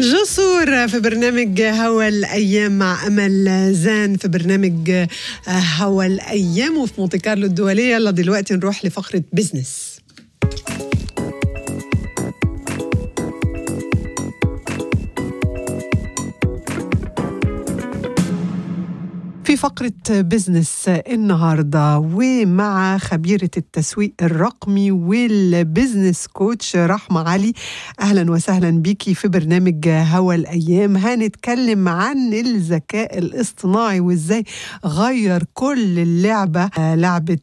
جسور في برنامج هوا الأيام مع أمل زان في برنامج هوا الأيام وفي مونتي كارلو الدولية يلا دلوقتي نروح لفقرة بزنس في فقرة بزنس النهاردة ومع خبيرة التسويق الرقمي والبزنس كوتش رحمة علي أهلا وسهلا بيكي في برنامج هوا الأيام هنتكلم عن الذكاء الاصطناعي وإزاي غير كل اللعبة لعبة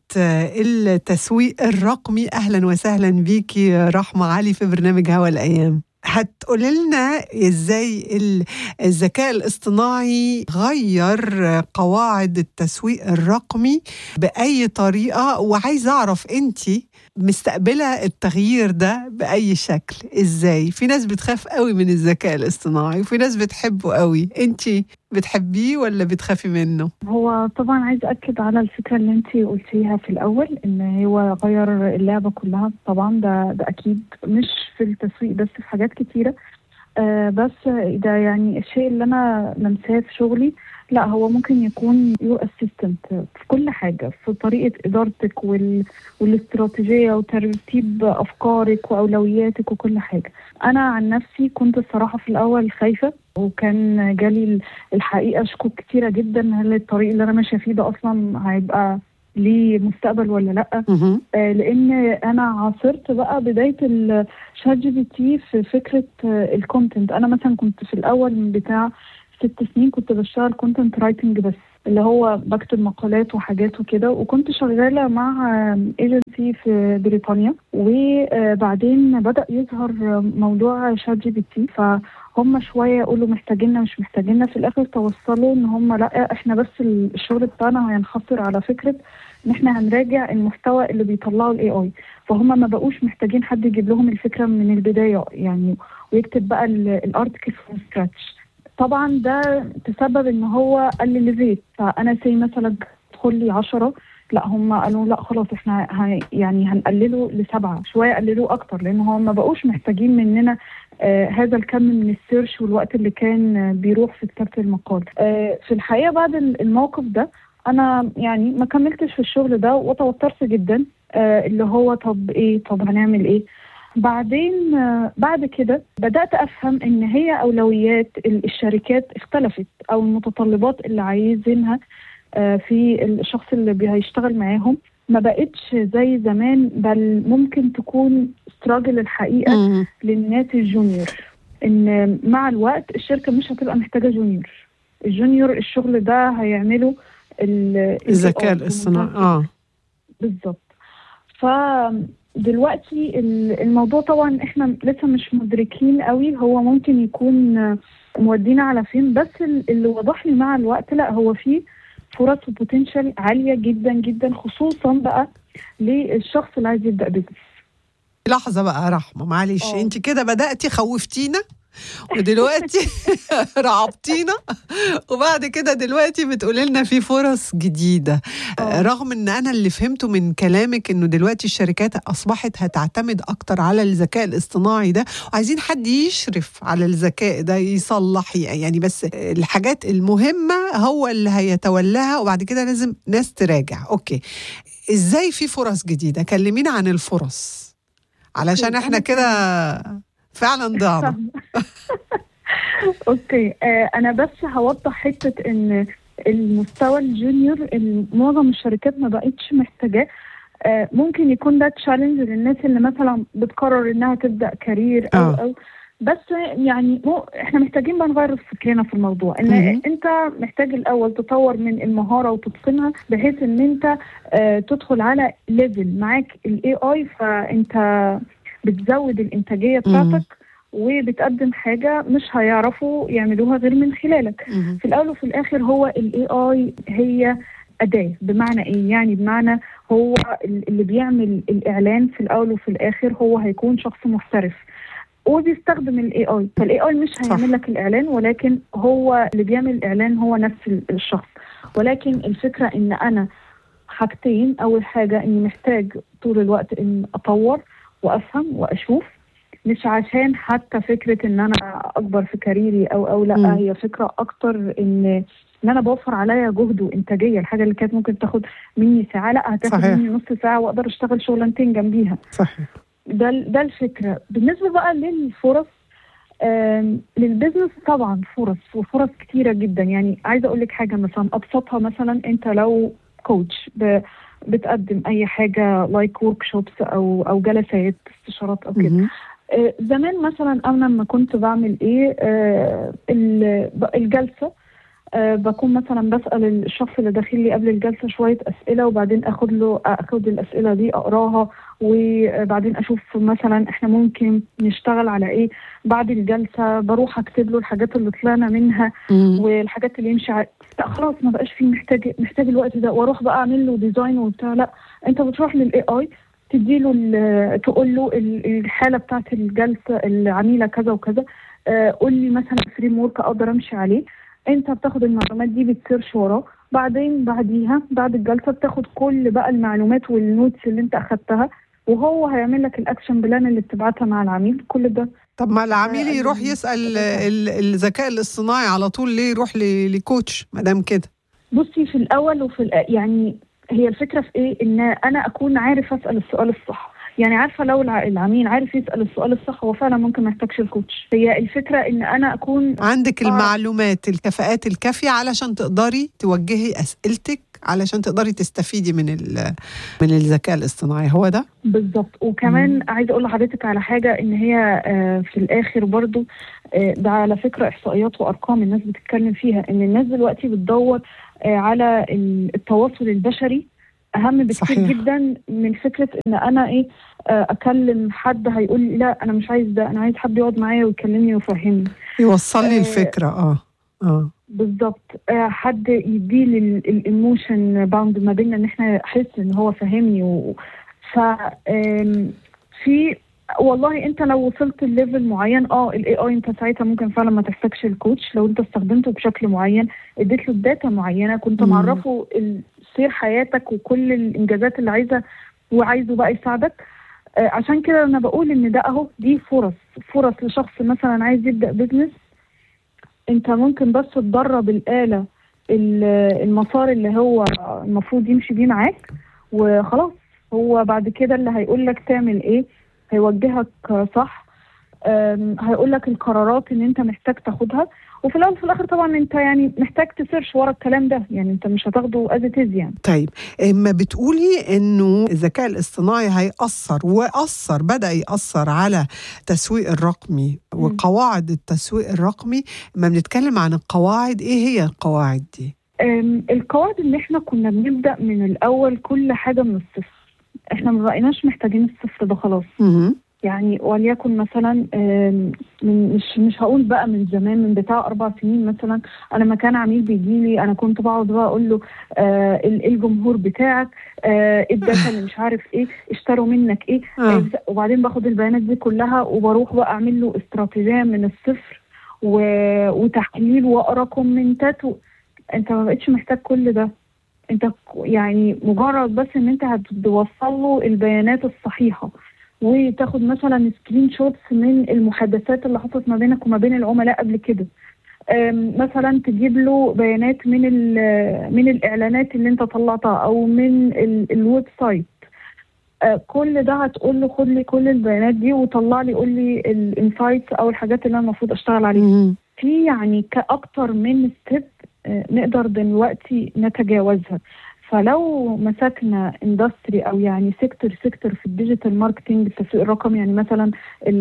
التسويق الرقمي أهلا وسهلا بيكي رحمة علي في برنامج هوا الأيام هتقول لنا ازاي الذكاء الاصطناعي غير قواعد التسويق الرقمي باي طريقه وعايزه اعرف انت مستقبله التغيير ده باي شكل ازاي في ناس بتخاف قوي من الذكاء الاصطناعي وفي ناس بتحبه قوي انت بتحبيه ولا بتخافي منه هو طبعا عايز اكد على الفكره اللي انت قلتيها في الاول ان هو غير اللعبه كلها طبعا ده ده اكيد مش في التسويق بس في حاجات كتيره آه بس ده يعني الشيء اللي انا لمساه في شغلي لا هو ممكن يكون يور اسيستنت في كل حاجه في طريقه ادارتك وال... والاستراتيجيه وترتيب افكارك واولوياتك وكل حاجه انا عن نفسي كنت الصراحه في الاول خايفه وكان جالي الحقيقه شكوك كتيره جدا هل الطريق اللي انا ماشيه فيه ده اصلا هيبقى ليه مستقبل ولا لا آه لان انا عاصرت بقى بدايه الشات جي بي تي في فكره آه الكونتنت انا مثلا كنت في الاول من بتاع ست سنين كنت بشتغل كونتنت رايتنج بس اللي هو بكتب مقالات وحاجات وكده وكنت شغاله مع ايجنسي في بريطانيا وبعدين بدا يظهر موضوع شات جي بي تي فهم شويه يقولوا محتاجيننا مش محتاجيننا في الاخر توصلوا ان هم لا احنا بس الشغل بتاعنا هينحصر على فكره ان احنا هنراجع المحتوى اللي بيطلعه الاي اي فهم ما بقوش محتاجين حد يجيب لهم الفكره من البدايه يعني ويكتب بقى الارتكل فروم سكراتش طبعا ده تسبب ان هو قلل الريت فانا سي مثلا ادخل لي 10 لا هم قالوا لا خلاص احنا ه... يعني هنقلله لسبعه شويه قللوه اكتر لان هم ما بقوش محتاجين مننا آه هذا الكم من السيرش والوقت اللي كان آه بيروح في كتابه المقال آه في الحقيقه بعد الموقف ده انا يعني ما كملتش في الشغل ده وتوترت جدا آه اللي هو طب ايه طب هنعمل ايه بعدين بعد كده بدأت أفهم إن هي أولويات الشركات اختلفت أو المتطلبات اللي عايزينها في الشخص اللي هيشتغل معاهم ما بقتش زي زمان بل ممكن تكون ستراجل الحقيقة للناس الجونيور إن مع الوقت الشركة مش هتبقى محتاجة جونيور الجونيور الشغل ده هيعمله الذكاء الاصطناعي اه بالظبط ف دلوقتي الموضوع طبعا احنا لسه مش مدركين قوي هو ممكن يكون مودينا على فين بس اللي وضح لي مع الوقت لا هو في فرص وبوتنشال عاليه جدا جدا خصوصا بقى للشخص اللي عايز يبدا بزنس لحظه بقى رحمه معلش انت كده بداتي خوفتينا ودلوقتي رعبتينا وبعد كده دلوقتي بتقولي لنا في فرص جديده أوه. رغم ان انا اللي فهمته من كلامك انه دلوقتي الشركات اصبحت هتعتمد اكتر على الذكاء الاصطناعي ده وعايزين حد يشرف على الذكاء ده يصلح يعني بس الحاجات المهمه هو اللي هيتولاها وبعد كده لازم ناس تراجع اوكي ازاي في فرص جديده كلمينا عن الفرص علشان احنا كده فعلا ضعنا اوكي آه انا بس هوضح حته ان المستوى الجونيور معظم الشركات ما بقتش محتاجاه آه ممكن يكون ده تشالنج للناس اللي مثلا بتقرر انها تبدا كارير او آه. او بس يعني مو احنا محتاجين بقى نغير فكرنا في الموضوع ان مهم. انت محتاج الاول تطور من المهاره وتتقنها بحيث ان انت آه تدخل على ليفل معاك الاي اي فانت بتزود الانتاجيه بتاعتك وبتقدم حاجه مش هيعرفوا يعملوها غير من خلالك مهم. في الاول وفي الاخر هو الاي اي هي اداه بمعنى ايه يعني بمعنى هو اللي بيعمل الاعلان في الاول وفي الاخر هو هيكون شخص محترف وبيستخدم الاي اي فالاي اي مش صح. هيعمل لك الاعلان ولكن هو اللي بيعمل الاعلان هو نفس ال- الشخص ولكن الفكره ان انا حاجتين اول حاجه اني محتاج طول الوقت ان اطور وافهم واشوف مش عشان حتى فكره ان انا اكبر في كاريري او او لا مم. هي فكره اكتر ان ان انا بوفر عليا جهد وانتاجيه الحاجه اللي كانت ممكن تاخد مني ساعه لا هتاخد صحيح. مني نص ساعه واقدر اشتغل شغلانتين جنبيها صحيح ده ده الفكره بالنسبه بقى للفرص آم، للبزنس طبعا فرص وفرص كتيره جدا يعني عايزه اقول لك حاجه مثلا ابسطها مثلا انت لو كوتش ب- بتقدم اي حاجه لايك ورك شوبس او او جلسات استشارات او كده مهم. آه، زمان مثلا انا لما كنت بعمل ايه آه، ال- ب- الجلسه آه، بكون مثلا بسال الشخص اللي داخل لي قبل الجلسه شويه اسئله وبعدين اخد له اخد الاسئله دي اقراها وبعدين اشوف مثلا احنا ممكن نشتغل على ايه بعد الجلسه بروح اكتب له الحاجات اللي طلعنا منها مم. والحاجات اللي يمشي ع... لا خلاص ما بقاش فيه محتاج محتاج الوقت ده واروح بقى اعمل له ديزاين وبتاع لا انت بتروح للاي اي تدي له ال- تقول له ال- الحاله بتاعت الجلسه العميله كذا وكذا آه، قول لي مثلا فريم ورك اقدر امشي عليه انت بتاخد المعلومات دي بتسيرش وراه بعدين بعديها بعد الجلسه بتاخد كل بقى المعلومات والنوتس اللي انت اخدتها وهو هيعمل لك الاكشن بلان اللي بتبعتها مع العميل كل ده طب ما العميل آه، يروح ال- يسال الذكاء. ال- الذكاء الاصطناعي على طول ليه يروح ل- لكوتش ما دام كده بصي في الاول وفي الأ... يعني هي الفكره في ايه ان انا اكون عارف اسال السؤال الصح يعني عارفه لو الع- العميل عارف يسال السؤال الصح هو فعلا ممكن ما يحتاجش الكوتش هي الفكره ان انا اكون عندك أعرف. المعلومات الكفاءات الكافيه علشان تقدري توجهي اسئلتك علشان تقدري تستفيدي من ال- من الذكاء الاصطناعي هو ده بالظبط وكمان مم. عايزه اقول لحضرتك على حاجه ان هي آه، في الاخر برضو آه، ده على فكره احصائيات وارقام الناس بتتكلم فيها ان الناس دلوقتي بتدور آه، على ال- التواصل البشري اهم بكتير صحيح. جدا من فكره ان انا ايه آه، اكلم حد هيقول لي لا انا مش عايز ده انا عايز حد يقعد معايا ويكلمني ويفهمني يوصل لي آه، الفكره اه اه بالظبط آه، حد يديلي الايموشن باوند ما بيننا ان احنا احس ان هو فاهمني و... ف آم، في والله انت لو وصلت لليفل معين اه الاي اي انت ساعتها ممكن فعلا ما تحتاجش الكوتش لو انت استخدمته بشكل معين اديت له داتا معينه كنت مم. معرفه ال- سير حياتك وكل الانجازات اللي عايزه وعايزه بقى يساعدك آه، عشان كده انا بقول ان ده اهو دي فرص فرص لشخص مثلا عايز يبدا بزنس انت ممكن بس تدرب الآلة ال- المسار اللي هو المفروض يمشي بيه معاك وخلاص هو بعد كده اللي هيقول لك تعمل ايه هيوجهك صح أم، هيقول لك القرارات ان انت محتاج تاخدها وفي الاول وفي الاخر طبعا انت يعني محتاج تسيرش ورا الكلام ده يعني انت مش هتاخده از يعني طيب اما بتقولي انه الذكاء الاصطناعي هيأثر وأثر بدأ يأثر على التسويق الرقمي مم. وقواعد التسويق الرقمي ما بنتكلم عن القواعد ايه هي القواعد دي أم، القواعد اللي احنا كنا بنبدا من الاول كل حاجه من الصفر احنا ما بقيناش محتاجين الصفر ده خلاص مهم. يعني وليكن مثلا آم، من مش مش هقول بقى من زمان من بتاع اربع سنين مثلا انا لما كان عميل بيجي لي انا كنت بقعد بقى اقول له آه ال- إيه الجمهور بتاعك آه إيه الداتا اللي مش عارف ايه اشتروا منك ايه آه. آه. وبعدين باخد البيانات دي كلها وبروح بقى اعمل له استراتيجيه من الصفر و... وتحليل واقرا كومنتات و... انت ما بقتش محتاج كل ده انت ك- يعني مجرد بس ان انت هتوصل له البيانات الصحيحه وتاخد مثلا سكرين شوتس من المحادثات اللي حصلت ما بينك وما بين العملاء قبل كده أم، مثلا تجيب له بيانات من ال- من الاعلانات اللي انت طلعتها او من ال- الويب سايت آه، كل ده هتقول له خد لي كل البيانات دي وطلع لي قول لي الانسايتس او الحاجات اللي انا المفروض اشتغل عليها مهم. في يعني كأكتر من ستيب نقدر دلوقتي نتجاوزها فلو مسكنا اندستري او يعني سيكتور سيكتور في الديجيتال ماركتنج التسويق الرقمي يعني مثلا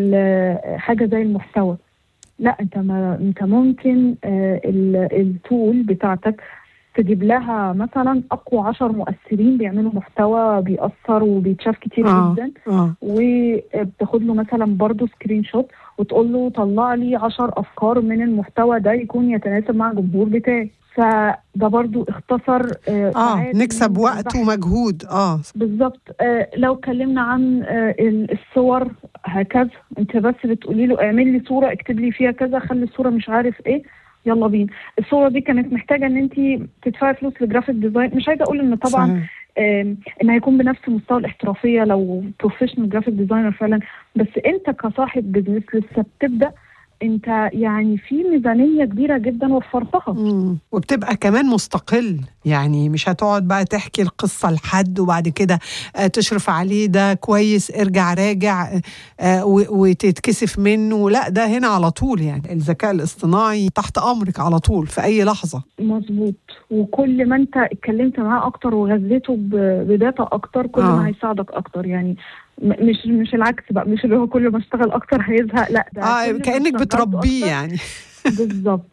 ال- حاجه زي المحتوى لا انت ما انت ممكن آه، ال- التول بتاعتك تجيب لها مثلا اقوى عشر مؤثرين بيعملوا محتوى بيأثر وبيتشاف كتير آه. جدا اه وبتاخد له مثلا برضه سكرين شوت وتقول له طلع لي 10 افكار من المحتوى ده يكون يتناسب مع الجمهور بتاعي فده برضه اختصر آه, اه ساعات نكسب من وقت البحث. ومجهود اه بالظبط آه لو اتكلمنا عن آه ال- الصور هكذا انت بس بتقولي له اعمل لي صوره اكتب لي فيها كذا خلي الصوره مش عارف ايه يلا بينا الصوره دي كانت محتاجه ان انت تدفعي فلوس لجرافيك ديزاين مش عايزه اقول ان طبعا صحيح. آم، ان هيكون بنفس مستوى الاحترافيه لو بروفيشنال جرافيك ديزاينر فعلا بس انت كصاحب بزنس لسه بتبدا انت يعني في ميزانيه كبيره جدا وفرتها مم. وبتبقى كمان مستقل يعني مش هتقعد بقى تحكي القصة لحد وبعد كده آه، تشرف عليه ده كويس ارجع راجع آه، و- وتتكسف منه لا ده هنا على طول يعني الذكاء الاصطناعي تحت أمرك على طول في أي لحظة مظبوط وكل ما انت اتكلمت معاه اكتر وغذيته ب- بداتا اكتر كل آه. ما هيساعدك اكتر يعني م- مش مش العكس بقى مش اللي هو كل ما اشتغل اكتر هيزهق لا ده آه كل ما كأنك اشتغلت بتربيه أكتر- يعني بالظبط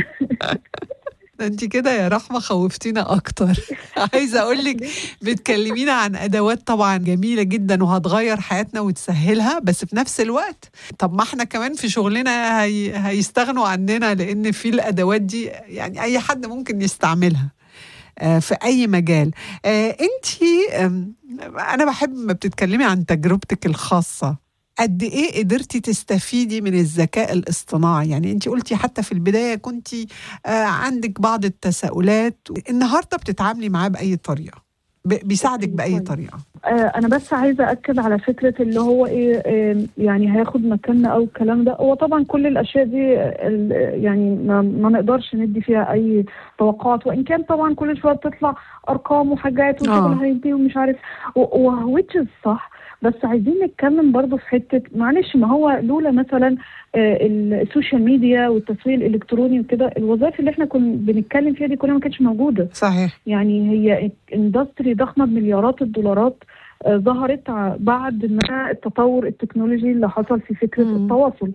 ده انت كده يا رحمة خوفتينا أكتر عايزة أقول لك بتكلمينا عن أدوات طبعا جميلة جدا وهتغير حياتنا وتسهلها بس في نفس الوقت طب ما احنا كمان في شغلنا هي هيستغنوا عننا لأن في الأدوات دي يعني أي حد ممكن يستعملها آه، في أي مجال أنت أنا بحب ما بتتكلمي عن تجربتك الخاصة قد ايه قدرتي تستفيدي من الذكاء الاصطناعي يعني انت قلتي حتى في البدايه كنت آه عندك بعض التساؤلات النهارده بتتعاملي معاه باي طريقه ب- بيساعدك باي طيب. طريقه آه انا بس عايزه اكد على فكره اللي هو ايه آه يعني هياخد مكاننا او الكلام ده هو طبعا كل الاشياء دي ال- يعني ما, ما نقدرش ندي فيها اي توقعات وان كان طبعا كل شويه بتطلع ارقام وحاجات وشغل آه. هيدي ومش عارف وويتش صح بس عايزين نتكلم برضو في حته معلش ما هو لولا مثلا آه، السوشيال ميديا والتسويق الالكتروني وكده الوظائف اللي احنا كنا بنتكلم فيها دي كلها ما كانتش موجوده صحيح يعني هي اندستري ضخمه بمليارات الدولارات آه، ظهرت ع- بعد ما التطور التكنولوجي اللي حصل في فكره مم. التواصل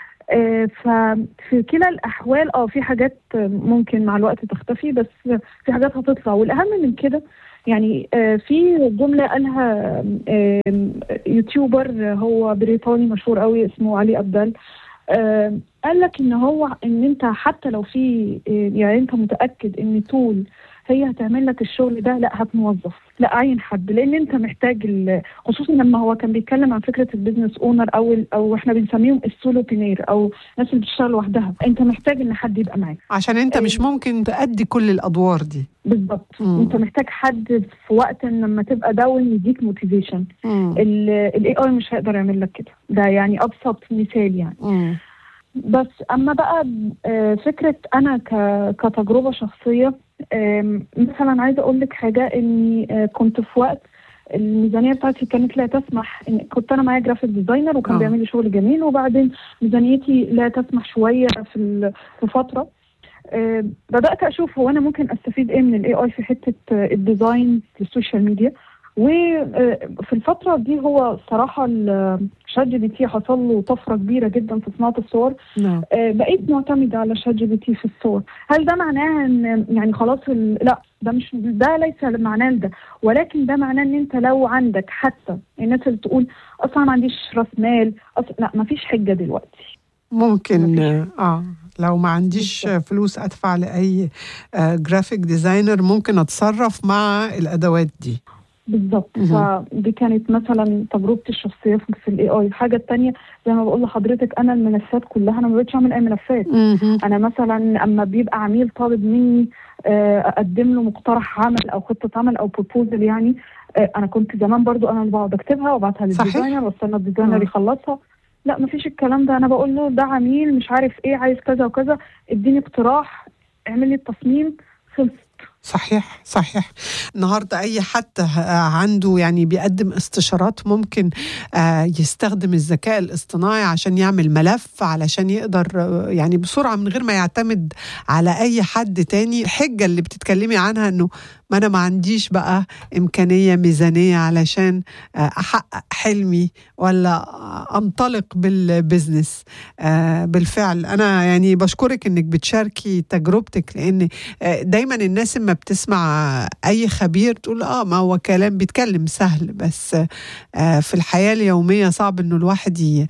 آه، ففي كلا الاحوال اه في حاجات آه، ممكن مع الوقت تختفي بس في حاجات هتطلع والاهم من كده يعني آه، في جمله قالها آه، يوتيوبر آه، هو بريطاني مشهور قوي اسمه علي ابدال آه، قال لك ان هو ان انت حتى لو في آه، يعني انت متاكد ان تول هي هتعمل لك الشغل ده لا هات موظف لا عين حد لان انت محتاج ال- خصوصا لما هو كان بيتكلم عن فكره البيزنس اونر او ال- او احنا بنسميهم السولو بينير او الناس اللي بتشتغل لوحدها انت محتاج ان حد يبقى معاك عشان انت مش ممكن تأدي كل الادوار دي بالظبط مم. انت محتاج حد في وقت إن لما تبقى داون يديك موتيفيشن مم. الاي اي مش هيقدر يعمل لك كده ده يعني ابسط مثال يعني مم. بس اما بقى آه، فكره انا ك- كتجربه شخصيه آم، مثلا عايزه اقول لك حاجه اني آه، كنت في وقت الميزانيه بتاعتي كانت لا تسمح إن كنت انا معايا جرافيك ديزاينر وكان آه. بيعمل لي شغل جميل وبعدين ميزانيتي لا تسمح شويه في ال- في فتره آه، بدات اشوف هو انا ممكن استفيد ايه من الاي اي في حته آه، الديزاين في السوشيال ميديا وفي الفترة دي هو صراحة الشات جي بي تي حصل له طفرة كبيرة جدا في صناعة الصور نعم آه، بقيت معتمدة على شات جي بي تي في الصور هل ده معناه ان يعني خلاص ال... لا ده مش ده ليس معناه ده ولكن ده معناه ان انت لو عندك حتى الناس اللي تقول اصلا ما عنديش راس مال أصلا لا ما فيش حجة دلوقتي ممكن مفيش. اه لو ما عنديش بالظبط. فلوس ادفع لاي آه جرافيك ديزاينر ممكن اتصرف مع الادوات دي بالظبط مهم. فدي كانت مثلا تجربتي الشخصيه في في الاي اي الحاجه الثانيه زي ما بقول لحضرتك انا الملفات كلها انا ما بقتش اعمل اي ملفات مهم. انا مثلا اما بيبقى عميل طالب مني آه، اقدم له مقترح عمل او خطه عمل او بروبوزل يعني آه، انا كنت زمان برضو انا اللي بقعد اكتبها وابعتها صحيح. للديزاينر واستنى الديزاينر آه. يخلصها لا مفيش الكلام ده انا بقول له ده عميل مش عارف ايه عايز كذا وكذا اديني اقتراح اعمل لي التصميم خلص صحيح صحيح النهارده اي حد ه- عنده يعني بيقدم استشارات ممكن آه، يستخدم الذكاء الاصطناعي عشان يعمل ملف علشان يقدر آه، يعني بسرعه من غير ما يعتمد على اي حد تاني الحجه اللي بتتكلمي عنها انه ما انا ما عنديش بقى امكانيه ميزانيه علشان آه، احقق حلمي ولا آه، انطلق بالبزنس آه، بالفعل انا يعني بشكرك انك بتشاركي تجربتك لان آه، دايما الناس لما بتسمع اي خبير تقول اه ما هو كلام بيتكلم سهل بس آه، في الحياه اليوميه صعب انه الواحد ي-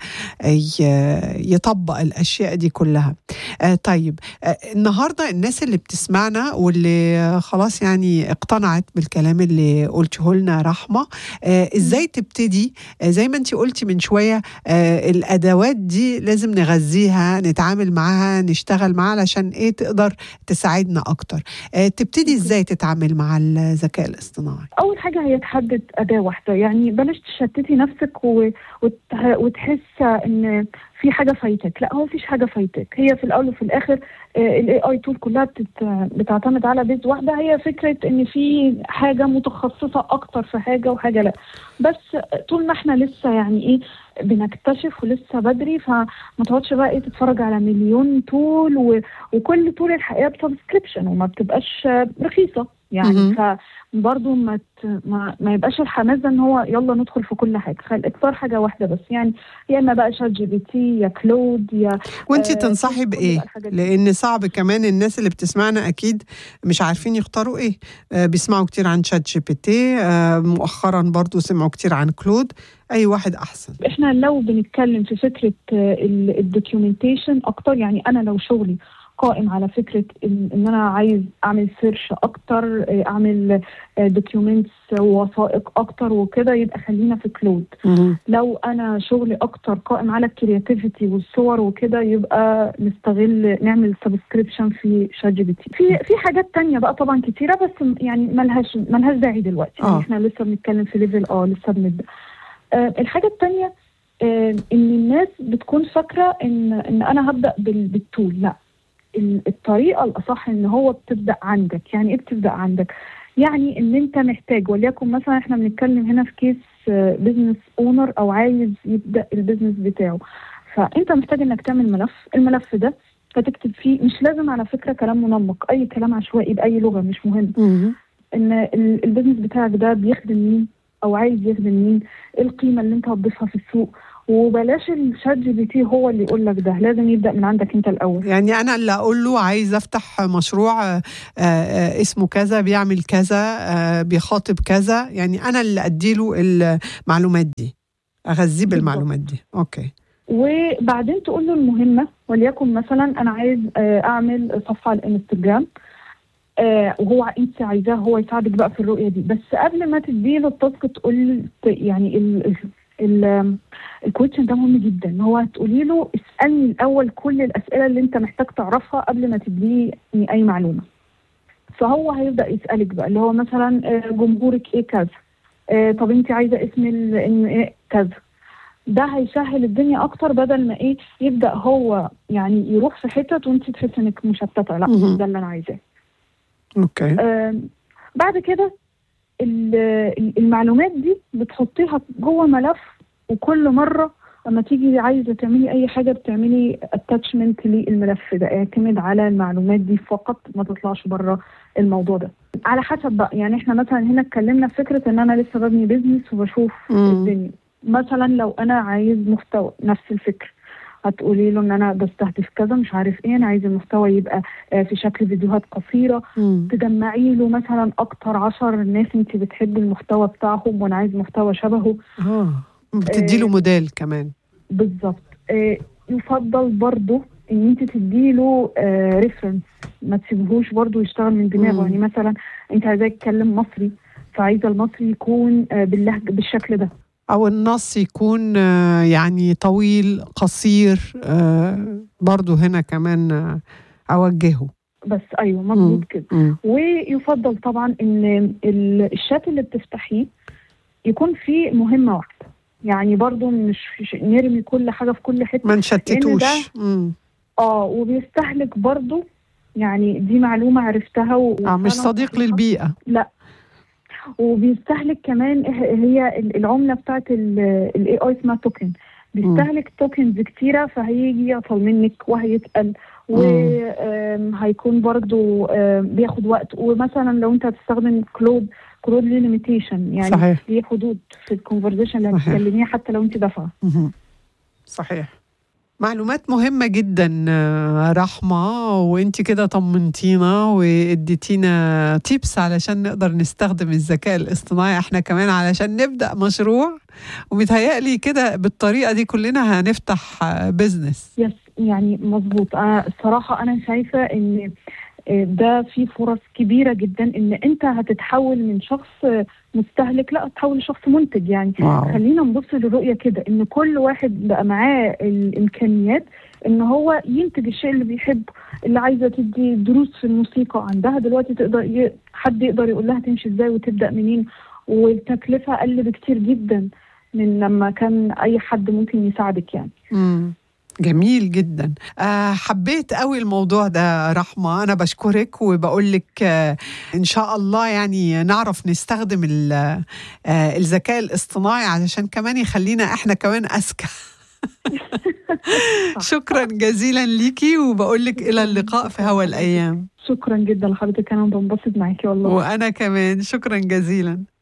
ي- يطبق الاشياء دي كلها آه، طيب آه، النهارده الناس اللي بتسمعنا واللي آه، خلاص يعني اقتنعت بالكلام اللي قلته لنا رحمه آه، ازاي تبتدي آه، زي ما انت قلتي من شويه آه، الادوات دي لازم نغذيها نتعامل معاها نشتغل معاها علشان ايه تقدر تساعدنا اكتر آه، تبتدي لي ازاي تتعامل مع الذكاء الاصطناعي اول حاجه هي تحدد اداه واحده يعني بلاش تشتتي نفسك و... وت... وتحس ان في حاجه فايتك لا هو مفيش حاجه فايتك هي في الاول وفي الاخر الاي اي تول كلها بتت... بتعتمد على بيز واحده هي فكره ان في حاجه متخصصه اكتر في حاجه وحاجه لا بس طول ما احنا لسه يعني ايه بنكتشف ولسه بدري فما تقعدش بقى ايه تتفرج على مليون تول و... وكل طول الحقيقه بسبسكريبشن وما بتبقاش رخيصه يعني فبرضه ما, ت... ما ما يبقاش الحماس ده ان هو يلا ندخل في كل حاجه خل اختار حاجه واحده بس يعني يا اما بقى شات جي بي تي يا كلود يا وانت آه تنصحي بايه؟ لان صعب كمان الناس اللي بتسمعنا اكيد مش عارفين يختاروا ايه آه بيسمعوا كتير عن شات جي بي تي آه مؤخرا برضه سمعوا كتير عن كلود اي واحد احسن احنا لو بنتكلم في فكره الدوكيومنتيشن اكتر يعني انا لو شغلي قائم على فكره ان, إن انا عايز اعمل سيرش اكتر اعمل دوكيومنتس ووثائق اكتر وكده يبقى خلينا في كلود لو انا شغلي اكتر قائم على الكرياتيفيتي والصور وكده يبقى نستغل نعمل سبسكريبشن في شات جي بي تي في في حاجات تانية بقى طبعا كتيره بس يعني ملهاش ملهاش داعي دلوقتي يعني احنا لسه بنتكلم في ليفل اه لسه بنبدا آه الحاجه الثانيه آه ان الناس بتكون فاكره ان ان انا هبدا بالتول لا الطريقه الاصح ان هو بتبدا عندك يعني ايه بتبدا عندك يعني ان انت محتاج وليكن مثلا احنا بنتكلم هنا في كيس بزنس اونر او عايز يبدا البيزنس بتاعه فانت محتاج انك تعمل ملف الملف ده فتكتب فيه مش لازم على فكره كلام منمق اي كلام عشوائي باي لغه مش مهم ان البيزنس بتاعك ده بيخدم مين او عايز يخدم مين ايه القيمه اللي انت هتضيفها في السوق وبلاش الشات جي بي تي هو اللي يقول لك ده لازم يبدا من عندك انت الاول يعني انا اللي اقول له عايز افتح مشروع آآ آآ اسمه كذا بيعمل كذا بيخاطب كذا يعني انا اللي ادي له المعلومات دي اغذيه بالمعلومات دي اوكي وبعدين تقول له المهمه وليكن مثلا انا عايز اعمل صفحه على الانستجرام آه وهو انت عايزاه هو يساعدك بقى في الرؤيه دي بس قبل ما تديله التاسك تقول يعني ال ال الكويشن ده مهم جدا هو هتقولي له اسالني الاول كل الاسئله اللي انت محتاج تعرفها قبل ما تديني اي معلومه فهو هيبدا يسالك بقى اللي هو مثلا جمهورك ايه كذا آه طب انت عايزه اسم ايه كذا ده هيسهل الدنيا اكتر بدل ما ايه يبدا هو يعني يروح في حتت وانت تحسي انك مشتته لا ده اللي انا عايزاه اوكي آه بعد كده المعلومات دي بتحطيها جوه ملف وكل مره لما تيجي عايزه تعملي اي حاجه بتعملي اتاتشمنت للملف ده اعتمد على المعلومات دي فقط ما تطلعش بره الموضوع ده على حسب بقى يعني احنا مثلا هنا اتكلمنا في فكره ان انا لسه ببني بيزنس وبشوف مم. الدنيا مثلا لو انا عايز محتوى نفس الفكره هتقولي له ان انا بستهدف كذا مش عارف ايه انا عايز المحتوى يبقى آه، في شكل فيديوهات قصيره مم. تجمعي له مثلا اكتر عشر ناس انت بتحبي المحتوى بتاعهم وانا عايز محتوى شبهه اه بتدي له آه، موديل كمان بالظبط آه، يفضل برضه ان انت تديله ريفرنس ما تسيبهوش برضه يشتغل من دماغه مم. يعني مثلا انت عايزاه يتكلم مصري فعايزه المصري يكون آه، باللهجه بالشكل ده او النص يكون آه، يعني طويل قصير آه، برضو هنا كمان آه، اوجهه بس ايوه مم. مظبوط كده مم. ويفضل طبعا ان ال- الشات اللي بتفتحيه يكون فيه مهمه واحده يعني برضو مش مش نرمي كل حاجه في كل حته ما نشتتوش مم. اه وبيستهلك برضو يعني دي معلومه عرفتها و... اه مش وفعلاً صديق صحيحة. للبيئة لا وبيستهلك كمان إه- هي العمله بتاعت الاي اي اسمها توكن بيستهلك توكنز كتيره فهيجي يعطل منك وهيتقل وهيكون برضو آم، بياخد وقت ومثلا لو انت هتستخدم كلود كلود ليه ليميتيشن يعني صحيح. ليه حدود في الكونفرزيشن اللي صحيح. هتتكلميها حتى لو انت دافعه مهم. صحيح معلومات مهمة جدا آه، رحمة وانت كده طمنتينا واديتينا تيبس علشان نقدر نستخدم الذكاء الاصطناعي احنا كمان علشان نبدأ مشروع ومتهيألي كده بالطريقة دي كلنا هنفتح آه، بيزنس يس يعني مظبوط انا الصراحه انا شايفه ان آه، ده في فرص كبيره جدا ان انت هتتحول من شخص آه، مستهلك لا تتحول لشخص منتج يعني واو خلينا نبص للرؤيه كده ان كل واحد بقى معاه الامكانيات ان هو ينتج الشيء اللي بيحبه اللي عايزه تدي دروس في الموسيقى عندها دلوقتي تقدر ي... حد يقدر يقول لها تمشي ازاي وتبدا منين والتكلفه اقل بكتير جدا من لما كان اي حد ممكن يساعدك يعني مم. جميل جدا أه حبيت قوي الموضوع ده رحمة أنا بشكرك وبقول لك أه إن شاء الله يعني نعرف نستخدم أه الذكاء الاصطناعي علشان كمان يخلينا إحنا كمان أذكى شكرا جزيلا ليكي وبقول لك إلى اللقاء في هوا الأيام شكرا جدا لحضرتك أنا بنبسط معاكي والله وأنا كمان شكرا جزيلا